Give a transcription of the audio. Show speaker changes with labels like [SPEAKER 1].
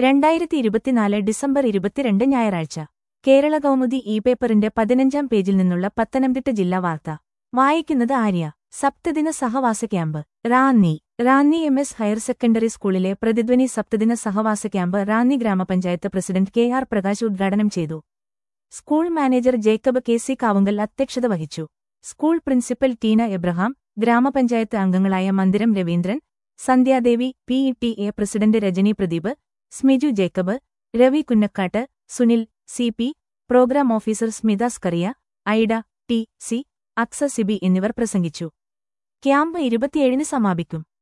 [SPEAKER 1] രണ്ടായിരത്തി ഇരുപത്തിനാല് ഡിസംബർ ഇരുപത്തിരണ്ട് ഞായറാഴ്ച കേരള കൗമുദി ഇ പേപ്പറിന്റെ പതിനഞ്ചാം പേജിൽ നിന്നുള്ള പത്തനംതിട്ട ജില്ലാ വാർത്ത വായിക്കുന്നത് ആര്യ സപ്തദിന സഹവാസ camp Ranni Ranni M S higher secondary സ്കൂളിലെ പ്രതിധ്വനി സപ്തദിന സഹവാസ ക്യാമ്പ് റാന്നി ഗ്രാമപഞ്ചായത്ത് പ്രസിഡന്റ് കെ ആർ പ്രകാശ് ഉദ്ഘാടനം ചെയ്തു school manager Jacob K C Kavungal അധ്യക്ഷത വഹിച്ചു സ്കൂൾ പ്രിൻസിപ്പൽ ടീന എബ്രഹാം ഗ്രാമപഞ്ചായത്ത് അംഗങ്ങളായ Mandiram Raveendran Sandhyadevi P E T A president Rajani Pradeep Smiju Jacob Ravi Kunnakkattu Sunil C P programme officer Smitha Scaria Aida T C Aksa Sibi എന്നിവർ പ്രസംഗിച്ചു ക്യാമ്പ് ഇരുപത്തിയേഴിന് സമാപിക്കും